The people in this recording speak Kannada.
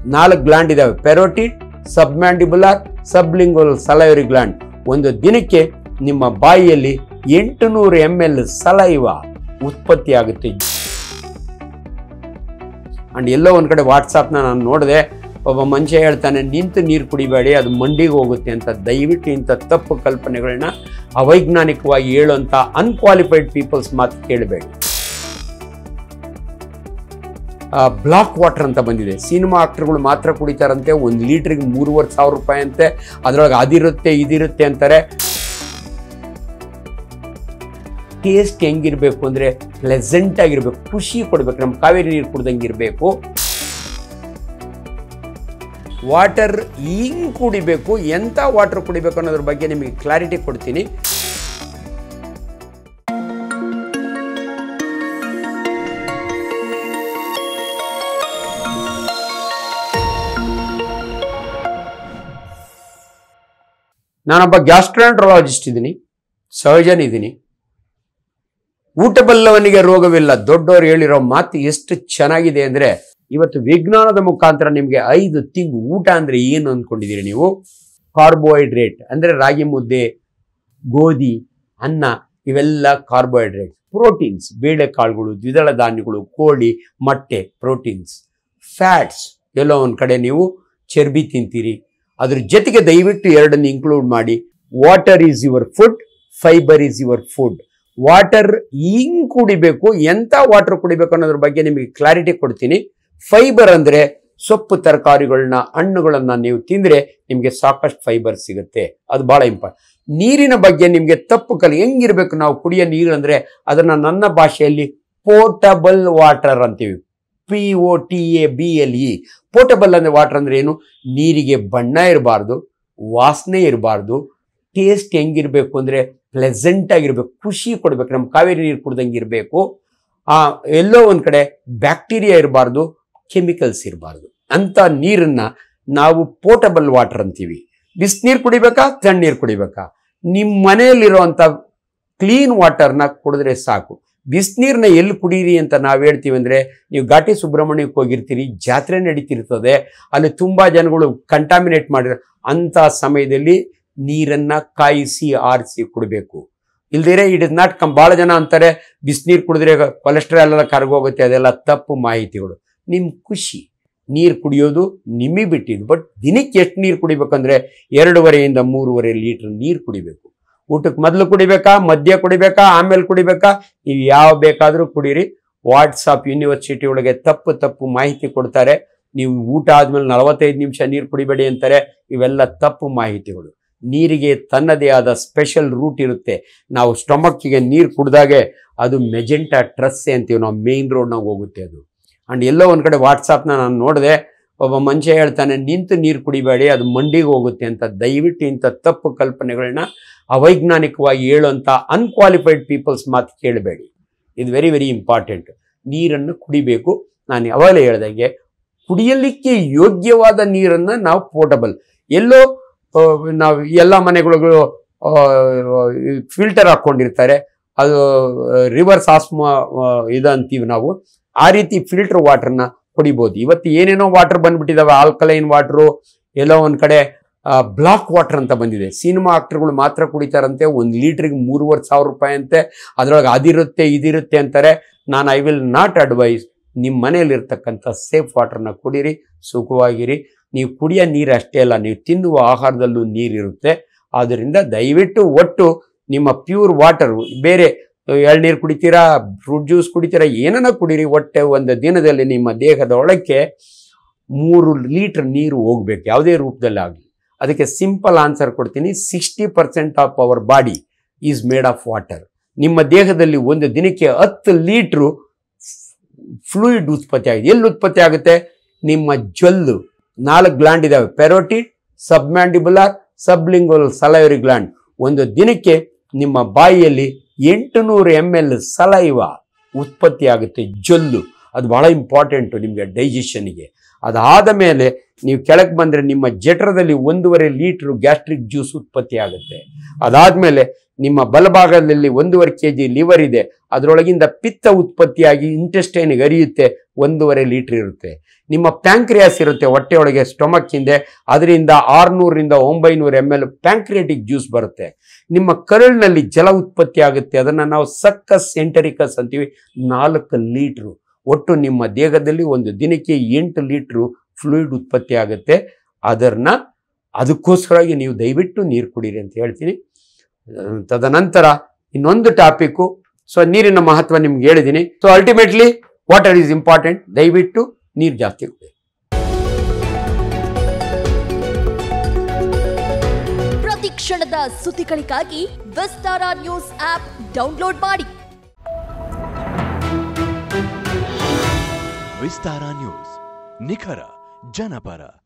ನಾಲ್ಕು ಗ್ಲ್ಯಾಂಡ್ ಇದಾವೆ ಪೆರೋಟಿಡ್ ಸಬ್ಮ್ಯಾಂಡಿಬುಲಾರ್ ಸಬ್ಲಿಂಗುಲರ್ ಸಲೈವರಿ ಗ್ಲ್ಯಾಂಡ್ ಒಂದು ದಿನಕ್ಕೆ ನಿಮ್ಮ ಬಾಯಿಯಲ್ಲಿ ಎಂಟುನೂರು ಎಮ್ ಎಲ್ ಸಲೈವ ಉತ್ಪತ್ತಿ ಆಗುತ್ತೆ ಅಂಡ್ ಎಲ್ಲೋ ಒಂದ್ ಕಡೆ ವಾಟ್ಸಾಪ್ನ ನಾನು ನೋಡಿದೆ ಒಬ್ಬ ಮನುಷ್ಯ ಹೇಳ್ತಾನೆ ನಿಂತು ನೀರು ಕುಡಿಬೇಡಿ ಅದು ಮಂಡಿಗೆ ಹೋಗುತ್ತೆ ಅಂತ ದಯವಿಟ್ಟು ಇಂಥ ತಪ್ಪು ಕಲ್ಪನೆಗಳನ್ನ ಅವೈಜ್ಞಾನಿಕವಾಗಿ ಹೇಳುವಂಥ ಅನ್ಕ್ವಾಲಿಫೈಡ್ ಪೀಪಲ್ಸ್ ಮಾತು ಕೇಳಬೇಡಿ ಬ್ಲಾಕ್ ವಾಟರ್ ಅಂತ ಬಂದಿದೆ ಸಿನಿಮಾ ಆಕ್ಟರ್ಗಳು ಮಾತ್ರ ಕುಡಿತಾರಂತೆ ಒಂದು ಲೀಟ್ರಿಗೆ ಮೂರುವರೆ ಸಾವಿರ ರೂಪಾಯಿ ಅಂತೆ ಅದರೊಳಗೆ ಅದಿರುತ್ತೆ ಇದಿರುತ್ತೆ ಅಂತಾರೆ ಟೇಸ್ಟ್ ಹೆಂಗಿರ್ಬೇಕು ಅಂದ್ರೆ ಪ್ಲೆಸೆಂಟ್ ಆಗಿರ್ಬೇಕು ಖುಷಿ ಕೊಡ್ಬೇಕು ನಮ್ಮ ಕಾವೇರಿ ನೀರು ಕುಡ್ದಂಗೆ ಇರಬೇಕು ವಾಟರ್ ಹಿಂಗ್ ಕುಡಿಬೇಕು ಎಂಥ ವಾಟರ್ ಕುಡಿಬೇಕು ಅನ್ನೋದ್ರ ಬಗ್ಗೆ ನಿಮಗೆ ಕ್ಲಾರಿಟಿ ಕೊಡ್ತೀನಿ ನಾನೊಬ್ಬ ಗ್ಯಾಸ್ಟ್ರಾಂಟ್ರಾಲಜಿಸ್ಟ್ ಇದ್ದೀನಿ ಸರ್ಜನ್ ಇದ್ದೀನಿ ಊಟ ಬಲ್ಲವನಿಗೆ ರೋಗವಿಲ್ಲ ದೊಡ್ಡವರು ಹೇಳಿರೋ ಮಾತು ಎಷ್ಟು ಚೆನ್ನಾಗಿದೆ ಅಂದ್ರೆ ಇವತ್ತು ವಿಜ್ಞಾನದ ಮುಖಾಂತರ ನಿಮಗೆ ಐದು ತಿಂಗು ಊಟ ಅಂದ್ರೆ ಏನು ಅಂದ್ಕೊಂಡಿದ್ದೀರಿ ನೀವು ಕಾರ್ಬೋಹೈಡ್ರೇಟ್ ಅಂದ್ರೆ ರಾಗಿ ಮುದ್ದೆ ಗೋಧಿ ಅನ್ನ ಇವೆಲ್ಲ ಕಾರ್ಬೋಹೈಡ್ರೇಟ್ ಪ್ರೋಟೀನ್ಸ್ ಬೇಳೆಕಾಳುಗಳು ದ್ವಿದಳ ಧಾನ್ಯಗಳು ಕೋಳಿ ಮೊಟ್ಟೆ ಪ್ರೋಟೀನ್ಸ್ ಫ್ಯಾಟ್ಸ್ ಎಲ್ಲೋ ಒಂದು ಕಡೆ ನೀವು ಚರ್ಬಿ ತಿಂತೀರಿ ಅದ್ರ ಜೊತೆಗೆ ದಯವಿಟ್ಟು ಎರಡನ್ನು ಇನ್ಕ್ಲೂಡ್ ಮಾಡಿ water is your food fibre is your food water ಹಿಂಗ್ ಕುಡಿಬೇಕು ಎಂಥ ವಾಟರ್ ಕುಡಿಬೇಕು ಅನ್ನೋದ್ರ ಬಗ್ಗೆ ನಿಮಗೆ ಕ್ಲಾರಿಟಿ ಕೊಡ್ತೀನಿ ಫೈಬರ್ ಅಂದ್ರೆ ಸೊಪ್ಪು ತರಕಾರಿಗಳನ್ನ ಹಣ್ಣುಗಳನ್ನ ನೀವು ತಿಂದ್ರೆ ನಿಮಗೆ ಸಾಕಷ್ಟು ಫೈಬರ್ ಸಿಗುತ್ತೆ ಅದು ಬಹಳ ಇಂಪಾರ್ಟೆಂಟ್ ನೀರಿನ ಬಗ್ಗೆ ನಿಮಗೆ ತಪ್ಪು ಕಲಿ ಹೆಂಗಿರ್ಬೇಕು ನಾವು ಕುಡಿಯೋ ನೀರು ಅಂದ್ರೆ ಅದನ್ನ ನನ್ನ ಭಾಷೆಯಲ್ಲಿ ಪೋರ್ಟಬಲ್ ವಾಟರ್ ಅಂತೀವಿ P O T A B L E portable ಅಂದ್ರೆ ವಾಟರ್ ಅಂದ್ರೆ ಏನು ನೀರಿಗೆ ಬಣ್ಣ ಇರಬಾರ್ದು ವಾಸನೆ ಇರಬಾರ್ದು ಟೇಸ್ಟ್ ಹೆಂಗಿರ್ಬೇಕು ಅಂದ್ರೆ ಪ್ಲೆಸೆಂಟ್ ಆಗಿರ್ಬೇಕು ಖುಷಿ ಕೊಡ್ಬೇಕು ನಮ್ಮ ಕಾವೇರಿ ನೀರು ಕುಡ್ದಂಗೆ ಇರಬೇಕು ಆ ಎಲ್ಲೋ ಒಂದ್ ಕಡೆ ಬ್ಯಾಕ್ಟೀರಿಯಾ ಇರಬಾರ್ದು ಕೆಮಿಕಲ್ಸ್ ಇರಬಾರ್ದು ಅಂತ ನೀರನ್ನ ನಾವು ಪೋರ್ಟಬಲ್ ವಾಟರ್ ಅಂತೀವಿ ಬಿಸಿನೀರು ಕುಡಿಬೇಕಾ ತಣ್ಣೀರು ಕುಡಿಬೇಕಾ ನಿಮ್ಮ ಮನೆಯಲ್ಲಿರುವಂಥ ಕ್ಲೀನ್ ವಾಟರ್ನ ಕುಡಿದ್ರೆ ಸಾಕು ಬಿಸಿನೀರನ್ನ ಎಲ್ಲಿ ಕುಡೀರಿ ಅಂತ ನಾವು ಹೇಳ್ತೀವಿ ಅಂದ್ರೆ ನೀವು ಘಾಟಿ ಸುಬ್ರಹ್ಮಣ್ಯಕ್ಕೆ ಹೋಗಿರ್ತೀರಿ ಜಾತ್ರೆ ನಡೀತಿರ್ತದೆ ಅಲ್ಲಿ ತುಂಬಾ ಜನಗಳು ಕಂಟಾಮಿನೇಟ್ ಮಾಡಿರೋ ಅಂತ ಸಮಯದಲ್ಲಿ ನೀರನ್ನ ಕಾಯಿಸಿ ಆರಿಸಿ ಕುಡಬೇಕು ಇಲ್ದಿರೆ ಇಟ್ ಇಸ್ ನಾಟ್ ಕಮ್ ಭಾಳ ಜನ ಅಂತಾರೆ ಬಿಸಿನೀರು ಕುಡಿದ್ರೆ ಕೊಲೆಸ್ಟ್ರಾಲ್ ಎಲ್ಲ ಕರಗೋಗುತ್ತೆ ಅದೆಲ್ಲ ತಪ್ಪು ಮಾಹಿತಿಗಳು ನಿಮ್ ಖುಷಿ ನೀರು ಕುಡಿಯೋದು ನಿಮಗೆ ಬಿಟ್ಟಿದ್ದು ಬಟ್ ದಿನಕ್ಕೆ ಎಷ್ಟು ನೀರು ಕುಡಿಬೇಕಂದ್ರೆ ಎರಡೂವರೆಯಿಂದ ಮೂರುವರೆ ಲೀಟರ್ ನೀರು ಕುಡಿಬೇಕು ಊಟಕ್ಕೆ ಮೊದಲು ಕುಡಿಬೇಕಾ ಮಧ್ಯ ಕುಡಿಬೇಕಾ ಆಮೇಲೆ ಕುಡಿಬೇಕಾ ನೀವು ಯಾವ ಬೇಕಾದರೂ ಕುಡೀರಿ ವಾಟ್ಸಪ್ ಯೂನಿವರ್ಸಿಟಿ ಒಳಗೆ ತಪ್ಪು ತಪ್ಪು ಮಾಹಿತಿ ಕೊಡ್ತಾರೆ ನೀವು ಊಟ ಆದ್ಮೇಲೆ ನಲವತ್ತೈದು ನಿಮಿಷ ನೀರು ಕುಡಿಬೇಡಿ ಅಂತಾರೆ ಇವೆಲ್ಲ ತಪ್ಪು ಮಾಹಿತಿಗಳು ನೀರಿಗೆ ತನ್ನದೇ ಆದ ಸ್ಪೆಷಲ್ ರೂಟ್ ಇರುತ್ತೆ ನಾವು ಸ್ಟೊಮಕ್ಕಿಗೆ ನೀರು ಕುಡ್ದಾಗೆ ಅದು ಮೆಜೆಂಟಾ ಟ್ರಸ್ಸೆ ಅಂತೀವಿ ನಾವು ಮೇನ್ ರೋಡ್ನಾಗ ಹೋಗುತ್ತೆ ಅದು ಅಂಡ್ ಎಲ್ಲೋ ಒಂದು ಕಡೆ ವಾಟ್ಸಾಪ್ನ ನಾನು ನೋಡಿದೆ ಒಬ್ಬ ಮನುಷ್ಯ ಹೇಳ್ತಾನೆ ನಿಂತು ನೀರು ಕುಡಿಬೇಡಿ ಅದು ಮಂಡಿಗೆ ಹೋಗುತ್ತೆ ಅಂತ ದಯವಿಟ್ಟು ಇಂಥ ತಪ್ಪು ಕಲ್ಪನೆಗಳನ್ನ ಅವೈಜ್ಞಾನಿಕವಾಗಿ ಹೇಳುವಂಥ ಅನ್ಕ್ವಾಲಿಫೈಡ್ ಪೀಪಲ್ಸ್ ಮಾತು ಕೇಳಬೇಡಿ ಇದು ವೆರಿ ವೆರಿ ಇಂಪಾರ್ಟೆಂಟ್ ನೀರನ್ನು ಕುಡಿಬೇಕು ನಾನು ಯಾವಾಗಲೇ ಹೇಳ್ದಂಗೆ ಕುಡಿಯಲಿಕ್ಕೆ ಯೋಗ್ಯವಾದ ನೀರನ್ನು ನಾವು ಪೋರ್ಟಬಲ್ ಎಲ್ಲೋ ಆ, ನಾವು ಎಲ್ಲ ಮನೆಗಳಿಗೂ ಫಿಲ್ಟರ್ ಹಾಕ್ಕೊಂಡಿರ್ತಾರೆ ಅದು ರಿವರ್ಸ್ ಆಸ್ಮಾ ಇದು ಅಂತೀವಿ ನಾವು ಆ ರೀತಿ ಫಿಲ್ಟರ್ ವಾಟರ್ನ ಕುಡಿಬೋದು ಇವತ್ತು ಏನೇನೋ ವಾಟರ್ ಬಂದ್ಬಿಟ್ಟಿದಾವೆ ಆಲ್ಕಲೈನ್ ವಾಟ್ರು ಎಲ್ಲೋ ಒಂದ್ ಕಡೆ ಬ್ಲಾಕ್ ವಾಟರ್ ಅಂತ ಬಂದಿದೆ ಸಿನಿಮಾ ಆಕ್ಟರ್ಗಳು ಮಾತ್ರ ಕುಡಿತಾರಂತೆ ಒಂದು ಲೀಟ್ರಿಗೆ ಮೂರುವರೆ ಸಾವಿರ ರೂಪಾಯಿ ಅಂತೆ ಅದರೊಳಗೆ ಅದಿರುತ್ತೆ ಇದಿರುತ್ತೆ ಅಂತಾರೆ ನಾನು ಐ ವಿಲ್ ನಾಟ್ ಅಡ್ವೈಸ್ ನಿಮ್ಮ ಮನೆಯಲ್ಲಿರ್ತಕ್ಕಂಥ ಸೇಫ್ ವಾಟರ್ನ ಕುಡೀರಿ ಸುಖವಾಗಿರಿ ನೀವು ಕುಡಿಯೋ ನೀರು ಅಷ್ಟೇ ಅಲ್ಲ ನೀವು ತಿನ್ನುವ ಆಹಾರದಲ್ಲೂ ನೀರಿರುತ್ತೆ ಆದ್ದರಿಂದ ದಯವಿಟ್ಟು ಒಟ್ಟು ನಿಮ್ಮ ಪ್ಯೂರ್ ವಾಟರ್ ಬೇರೆ ಎಳ್ನೀರು ಕುಡಿತೀರಾ ಫ್ರೂಟ್ ಜ್ಯೂಸ್ ಕುಡಿತೀರಾ ಏನನ್ನ ಕುಡೀರಿ ಒಟ್ಟೆ ಒಂದು ದಿನದಲ್ಲಿ ನಿಮ್ಮ ದೇಹದ ಒಳಕ್ಕೆ ಮೂರು ಲೀಟರ್ ನೀರು ಹೋಗ್ಬೇಕು ಯಾವುದೇ ರೂಪದಲ್ಲಿ ಆಗಲಿ ಅದಕ್ಕೆ ಸಿಂಪಲ್ ಆನ್ಸರ್ ಕೊಡ್ತೀನಿ sixty percent of our body is made of water ನಿಮ್ಮ ದೇಹದಲ್ಲಿ ಒಂದು ದಿನಕ್ಕೆ ಹತ್ತು ಲೀಟ್ರು ಫ್ಲೂಯಿಡ್ ಉತ್ಪತ್ತಿ ಆಗಿದೆ ಎಲ್ಲಿ ಉತ್ಪತ್ತಿ ಆಗುತ್ತೆ ನಿಮ್ಮ ಜೊಲ್ಲು ನಾಲ್ಕು ಗ್ಲ್ಯಾಂಡ್ ಇದಾವೆ ಪೆರೋಟಿಡ್ ಸಬ್ಮ್ಯಾಂಡಿಬುಲಾರ್ ಸಬ್ಲಿಂಗುಲರ್ ಸಲೈವರಿ ಗ್ಲ್ಯಾಂಡ್ ಒಂದು ದಿನಕ್ಕೆ ನಿಮ್ಮ ಬಾಯಿಯಲ್ಲಿ ಎಂಟುನೂರು ಎಮ್ ಎಲ್ ಸಲೈವ ಉತ್ಪತ್ತಿ ಆಗುತ್ತೆ ಜೊಲ್ಲು ಅದು ಬಹಳ ಇಂಪಾರ್ಟೆಂಟು ನಿಮಗೆ ಡೈಜೆಷನ್ಗೆ ಅದಾದ ಮೇಲೆ ನೀವು ಕೆಳಗೆ ಬಂದರೆ ನಿಮ್ಮ ಜಠರದಲ್ಲಿ ಒಂದೂವರೆ ಲೀಟ್ರು ಗ್ಯಾಸ್ಟ್ರಿಕ್ ಜ್ಯೂಸ್ ಉತ್ಪತ್ತಿ ಆಗುತ್ತೆ ಅದಾದಮೇಲೆ ನಿಮ್ಮ ಬಲಭಾಗದಲ್ಲಿ ಒಂದೂವರೆ ಕೆ ಜಿ ಲಿವರ್ ಇದೆ ಅದರೊಳಗಿಂದ ಪಿತ್ತ ಉತ್ಪತ್ತಿಯಾಗಿ ಇಂಟೆಸ್ಟೈನ್ಗೆ ಹರಿಯುತ್ತೆ ಒಂದೂವರೆ ಲೀಟ್ರ್ ಇರುತ್ತೆ ನಿಮ್ಮ ಪ್ಯಾಂಕ್ರಿಯಾಸ್ ಇರುತ್ತೆ ಹೊಟ್ಟೆಯೊಳಗೆ ಸ್ಟೊಮಕ್ ಹಿಂದೆ ಅದರಿಂದ ಆರುನೂರರಿಂದ ಒಂಬೈನೂರು ಎಮ್ ಎಲ್ ಪ್ಯಾಂಕ್ರಿಯಾಟಿಕ್ ಜ್ಯೂಸ್ ಬರುತ್ತೆ ನಿಮ್ಮ ಕರುಳಿನಲ್ಲಿ ಜಲ ಉತ್ಪತ್ತಿ ಆಗುತ್ತೆ ಅದನ್ನು ನಾವು ಸಕ್ಕಸ್ ಎಂಟರಿಕಸ್ ಅಂತೀವಿ ನಾಲ್ಕು ಲೀಟ್ರು ಒಟ್ಟು ನಿಮ್ಮ ದೇಹದಲ್ಲಿ ಒಂದು ದಿನಕ್ಕೆ ಎಂಟು ಲೀಟ್ರು ಫ್ಲೂಯಿಡ್ ಉತ್ಪತ್ತಿ ಆಗುತ್ತೆ ಅದನ್ನ ಅದಕ್ಕೋಸ್ಕರವಾಗಿ ನೀವು ದಯವಿಟ್ಟು ನೀರು ಕುಡೀರಿ ಅಂತ ಹೇಳ್ತೀನಿ ಅಹ್, ತದನಂತರ ಇನ್ನೊಂದು ಟಾಪಿಕ್ಕು ಸೊ ನೀರಿನ ಮಹತ್ವ ನಿಮ್ಗೆ ಹೇಳಿದ್ದೀನಿ so ultimately water is important ದಯವಿಟ್ಟು ನೀರು ಜಾಸ್ತಿ ಕುಡಿ ಪ್ರತಿ ಕ್ಷಣದ ಸುದ್ದಿಗಳಿಗಾಗಿ ವಿಸ್ತಾರ ನ್ಯೂಸ್ ಆಪ್ ಡೌನ್ಲೋಡ್ ಮಾಡಿ ವಿಸ್ತಾರ ನ್ಯೂಸ್ ನಿಖರ ಜನಪರ